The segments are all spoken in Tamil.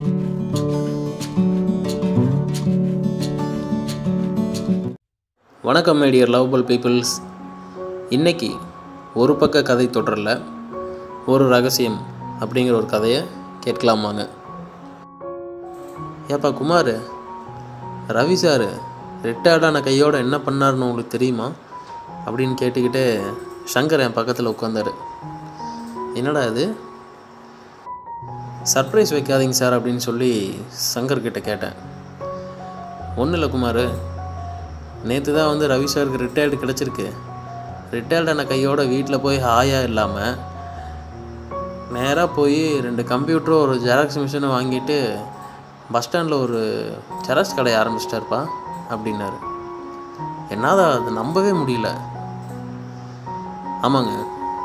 வணக்கம் மேடியர் லவபிள் பீப்புள்ஸ் இன்னைக்கு ஒரு பக்க கதை தொடரில் ஒரு ரகசியம் அப்படிங்கிற ஒரு கதையை கேட்கலாமாங்க ஏப்பா குமார் ரவி சார் ரிட்டையர்டான கையோட என்ன பண்ணாருன்னு உங்களுக்கு தெரியுமா அப்படின்னு கேட்டுக்கிட்டே சங்கர் என் பக்கத்தில் உட்காந்தாரு என்னடா இது சர்ப்ரைஸ் வைக்காதீங்க சார் அப்படின்னு சொல்லி சங்கர் கிட்ட கேட்டேன் ஒன்றும் இல்லை குமார் நேற்று தான் வந்து ரவி சாருக்கு ரிட்டையர்டு கிடச்சிருக்கு ரிட்டையர்டான கையோட வீட்டில் போய் ஹாயாக இல்லாமல் நேராக போய் ரெண்டு கம்ப்யூட்டரும் ஒரு ஜெராக்ஸ் மிஷினும் வாங்கிட்டு பஸ் ஸ்டாண்டில் ஒரு ஜெராக்ஸ் கடையை ஆரம்பிச்சிட்டாருப்பா அப்படின்னாரு என்னால் அது நம்பவே முடியல ஆமாங்க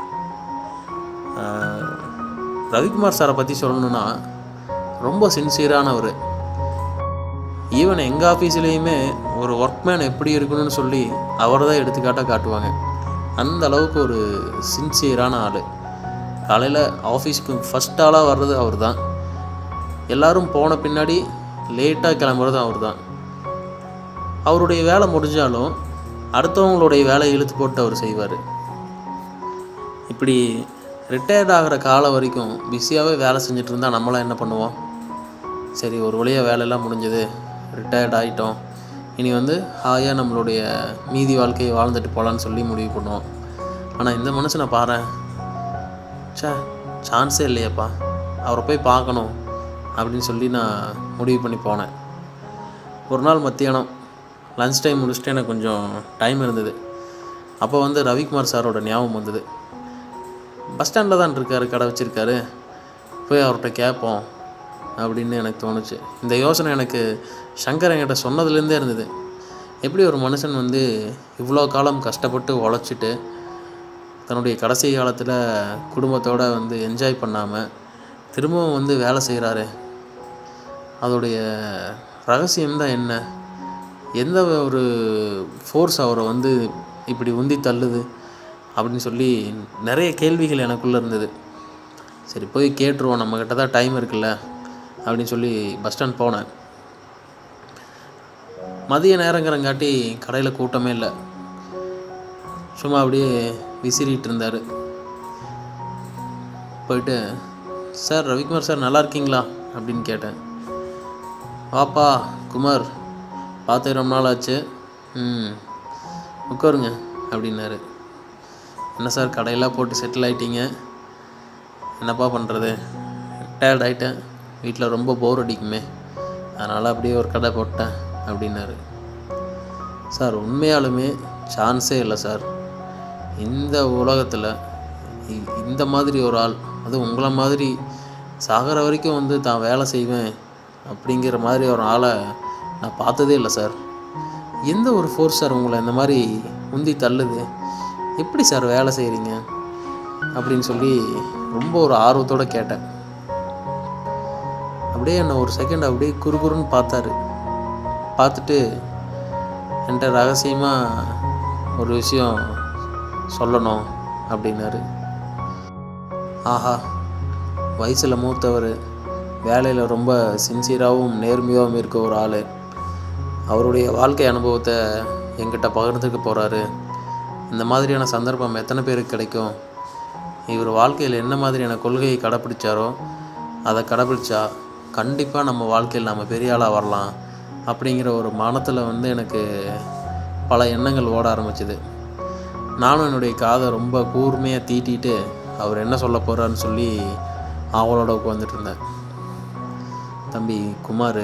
ஆஹ், ரவிக்குமார் சாரை பற்றி சொல்லணுன்னா ரொம்ப சின்சியரானவர் ஈவன் எங்கள் ஆஃபீஸ்லேயுமே ஒரு ஒர்க்மேன் எப்படி இருக்கணும்னு சொல்லி அவரை தான் எடுத்துக்காட்டாக காட்டுவாங்க அந்த அளவுக்கு ஒரு சின்சியரான ஆள் காலையில் ஆஃபீஸ்க்கு ஃபஸ்ட் ஆளாக வர்றது அவர் தான் எல்லோரும் போன பின்னாடி லேட்டாக கிளம்புறது அவர் தான் அவருடைய வேலை முடிஞ்சாலும் அடுத்தவங்களுடைய வேலையை இழுத்து போட்டு அவர் செய்வார் இப்படி ரிட்டையர்ட் ஆகிற காலம் வரைக்கும் பிஸியாகவே வேலை செஞ்சுட்டு இருந்தால் நம்மளாம் என்ன பண்ணுவோம் சரி ஒரு வழியாக வேலையெல்லாம் முடிஞ்சது ரிட்டையர்ட் ஆகிட்டோம் இனி வந்து ஹாயாக நம்மளுடைய மீதி வாழ்க்கையை வாழ்ந்துட்டு போகலான்னு சொல்லி முடிவு பண்ணுவோம் ஆனால் இந்த மனுஷனை பாரேன் ச்சே சான்ஸே இல்லையேப்பா அவரை போய் பார்க்கணும் அப்படின்னு சொல்லி நான் முடிவு பண்ணி போனேன் ஒரு நாள் மத்தியானம் லஞ்ச் டைம் முடிச்சுட்டு எனக்கு கொஞ்சம் டைம் இருந்தது அப்போ வந்து ரவிக்குமார் சாரோட ஞாபகம் வந்தது பஸ் ஸ்டாண்டில் தான் இருக்காரு கடை வச்சுருக்காரு போய் அவர்கிட்ட கேட்போம் அப்படின்னு எனக்கு தோணுச்சு இந்த யோசனை எனக்கு சங்கர் என்கிட்ட சொன்னதுலேருந்தே இருந்தது எப்படி ஒரு மனுஷன் வந்து இவ்வளோ காலம் கஷ்டப்பட்டு உழைச்சிட்டு தன்னுடைய கடைசி காலத்தில் குடும்பத்தோட வந்து என்ஜாய் பண்ணாமல் திரும்பவும் வந்து வேலை செய்கிறாரு அதோடைய ரகசியம்தான் என்ன எந்த ஒரு ஃபோர்ஸ் அவரை வந்து இப்படி உந்தி தள்ளுது அப்படின்னு சொல்லி நிறைய கேள்விகள் எனக்குள்ளே இருந்தது சரி போய் கேட்டுருவோம் நம்மக்கிட்ட தான் டைம் இருக்குல்ல அப்படின்னு சொல்லி பஸ் ஸ்டாண்ட் போனேன் மதிய நேரங்கிறங்காட்டி கடையில் கூட்டமே இல்லை சும்மா அப்படியே விசிறிட்டு இருந்தார் போயிட்டு சார் ரவிக்குமார் சார் நல்லா இருக்கீங்களா அப்படின்னு கேட்டேன் வாப்பா குமார் பார்த்து ரொம்ப நாள் ஆச்சு ம் உட்காருங்க அப்படின்னாரு என்ன சார் கடையெல்லாம் போட்டு செட்டில் ஆயிட்டீங்க என்னப்பா பண்ணுறது ரிட்டையர்ட் ஆகிட்டேன் வீட்டில் ரொம்ப போர் அடிக்குமே அதனால் அப்படியே ஒரு கடை போட்டேன் அப்படின்னாரு சார் உண்மையாலுமே சான்ஸே இல்லை சார் இந்த உலகத்தில் இ- இந்த மாதிரி ஒரு ஆள் அது உங்களை மாதிரி சாகிற வரைக்கும் வந்து தான் வேலை செய்வேன் அப்படிங்கிற மாதிரி ஒரு ஆளை நான் பார்த்ததே இல்லை சார் எந்த ஒரு ஃபோர்ஸ் சார் உங்களை இந்த மாதிரி உந்தி தள்ளுது எப்படி சார் வேலை செய்கிறீங்க அப்படின்னு சொல்லி ரொம்ப ஒரு ஆர்வத்தோடு கேட்டேன் அப்படியே என்னை ஒரு செகண்ட் அப்படியே குறுகுறுன்னு பார்த்தாரு பார்த்துட்டு என்கிட்ட ரகசியமாக ஒரு விஷயம் சொல்லணும் அப்படின்னாரு ஆஹா வயசில் மூத்தவர் வேலையில் ரொம்ப சின்சியராகவும் நேர்மையாகவும் இருக்க ஒரு ஆள் அவருடைய வாழ்க்கை அனுபவத்தை என்கிட்ட பகிர்ந்துக்க போகிறாரு இந்த மாதிரியான சந்தர்ப்பம் எத்தனை பேருக்கு கிடைக்கும் இவர் வாழ்க்கையில் என்ன மாதிரியான கொள்கையை கடைப்பிடிச்சாரோ அதை கடைப்பிடிச்சா கண்டிப்பாக நம்ம வாழ்க்கையில் நம்ம பெரிய ஆளாக வரலாம் அப்படிங்கிற ஒரு மனத்தில் வந்து எனக்கு பல எண்ணங்கள் ஓட ஆரம்பிச்சுது நானும் என்னுடைய காதை ரொம்ப கூர்மையாக தீட்டிட்டு அவர் என்ன சொல்ல போகிறாருன்னு சொல்லி அவளோட உட்காந்துட்டு இருந்தேன் தம்பி குமார்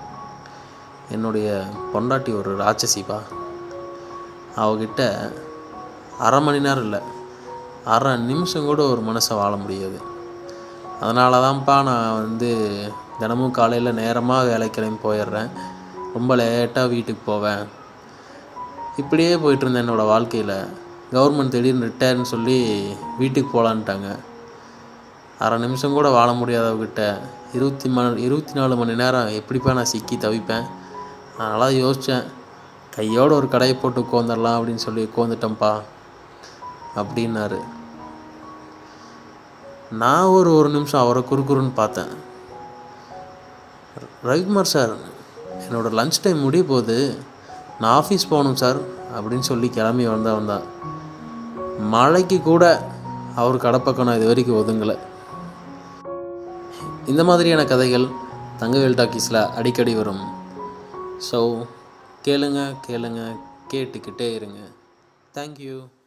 என்னுடைய பொண்டாட்டி ஒரு ராட்சசிப்பா அவகிட்ட அரை மணி நேரம் இல்லை அரை நிமிஷம் கூட ஒரு மனுஷன் வாழ முடியாது அதனால தான்ப்பா நான் வந்து தினமும் காலையில் நேரமாக வேலைக்கு கிளம்பி போயிடுறேன் ரொம்ப லேட்டாக வீட்டுக்கு போவேன் இப்படியே போயிட்டு இருந்தேன் என்னோடய வாழ்க்கையில் கவர்மெண்ட் திடீர்னு ரிட்டையர்னு சொல்லி வீட்டுக்கு போகலான்ட்டாங்க அரை நிமிஷம் கூட வாழ முடியாதவகிட்ட இருபத்தி மணி இருபத்தி நாலு மணி நேரம் எப்படிப்பா நான் சிக்கி தவிப்பேன் அதனால் யோசித்தேன் கையோட ஒரு கடையை போட்டு உட்காந்துடலாம் அப்படின்னு சொல்லி உட்காந்துட்டேன்ப்பா அப்படின்னாரு நான் ஒரு ஒரு நிமிஷம் அவரை குறுகுறுன்னு பார்த்தேன் ரவிக்குமார் சார் என்னோடய லஞ்ச் டைம் முடிய போகுது நான் ஆஃபீஸ் போகணும் சார் அப்படின்னு சொல்லி கிளம்பி வந்தா வந்தா மழைக்கு கூட அவர் கடப்பக்கம் நான் இது வரைக்கும் ஒதுங்கலை இந்த மாதிரியான கதைகள் தங்கவேல் டாக்கீஸில் அடிக்கடி வரும் ஸோ கேளுங்க கேளுங்க கேட்டுக்கிட்டே இருங்க தேங்க்யூ